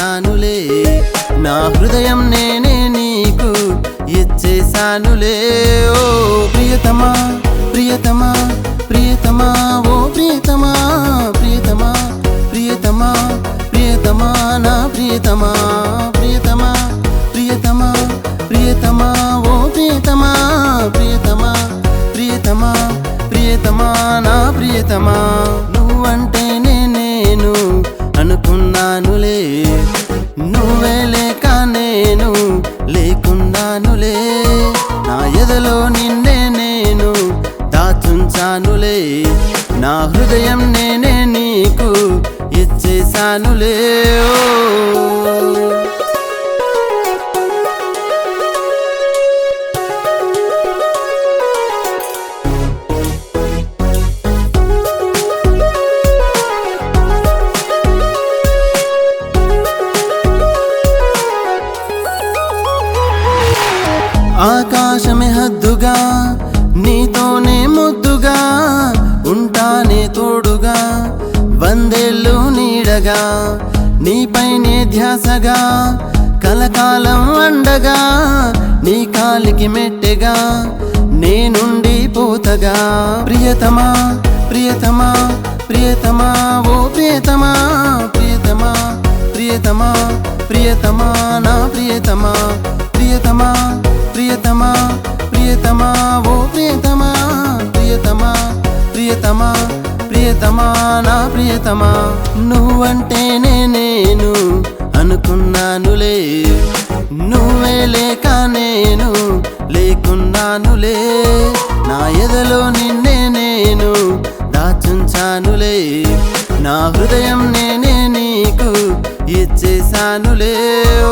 అనుకున్నానులే నా హృదయం నేనే నీకు ఇచ్చేసానులే ఓ ప్రియతమా ప్రియతమా ప్రియతమా ఓ ప్రియతమా ప్రియతమా ప్రియతమా ప్రియతమా నా ప్రియతమా ప్రియతమా ప్రియతమా ప్రియతమా ఓ ప్రియతమా ప్రియతమా ప్రియతమా ప్రియతమా నా ప్రియతమా నువ్వంటేనే నేను అనుకున్నానులే నువ్వే లేక నేను లేకున్నానులే నా ఎదలో నిన్నే నేను దాచుంచానులే నా హృదయం నేనే నీకు ఇచ్చేసానులే ఓ ఆకాశమే హద్దుగా నీతోనే ముద్దుగా ఉంటానే తోడుగా వందేళ్ళు నీడగా నీపైనే ధ్యాసగా కలకాలం అండగా నీ కాలికి మెట్టెగా నేనుండి పోతగా ప్రియతమా ప్రియతమా ప్రియతమా ఓ ప్రియతమా ప్రియతమా ప్రియతమా ప్రియతమా నా ప్రియతమా ప్రియతమా ప్రియతమా ప్రియతమా ఓ ప్రియతమా ప్రియతమా ప్రియతమా ప్రియతమా నా ప్రియతమా నువ్వంటేనే నేను అనుకున్నానులే నువ్వే లేక నేను లేకున్నానులే నా ఎదలో నిన్నే నేను దాచుంచానులే నా హృదయం నేనే నీకు ఇచ్చేసానులే ఓ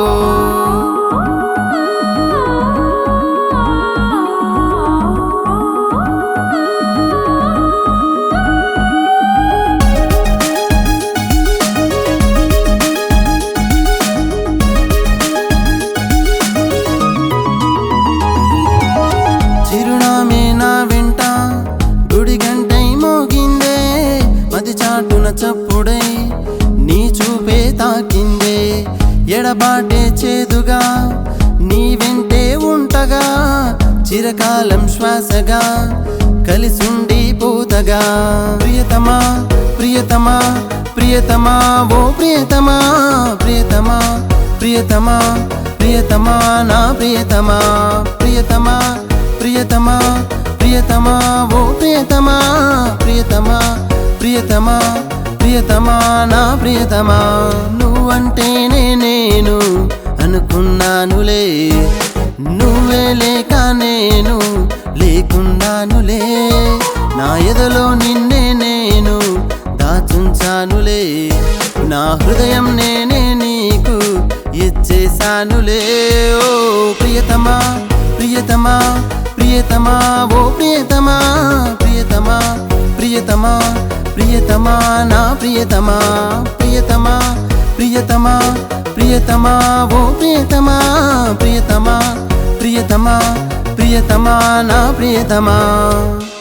చిరునామే నా వెంట గుడి గంటై మోగిందే మది చాటున చప్పుడై నీ చూపే తాకిందే ఎడబాటే చేదుగా నీ వెంటే ఉంటగా చిరకాలం శ్వాసగా కలిసుండి పోతగా ప్రియతమా ప్రియతమా ప్రియతమా ఓ ప్రియతమా ప్రియతమా ప్రియతమా ప్రియతమా నా ప్రియతమా ప్రియతమా ప్రియతమా ప్రియతమా ఓ ప్రియతమా ప్రియతమా ప్రియతమా ప్రియతమా నా ప్రియతమా నువ్వంటేనే నేను అనుకున్నానులే నువ్వే లేక నేను లేకున్నానులే నా ఎదలో నిన్నే నేను దాచుంచానులే నా హృదయం నేనే నీకు ఇచ్చేసానులే ఓ ప్రియతమా ప్రియతమా ప్రియతమా ఓ ప్రియతమా ప్రియతమా ప్రియతమా ప్రియతమా నా ప్రియతమా ప్రియతమా ప్రియతమా ప్రియతమా ఓ ప్రియతమా ప్రియతమా ప్రియతమా ప్రియతమా నా ప్రియతమా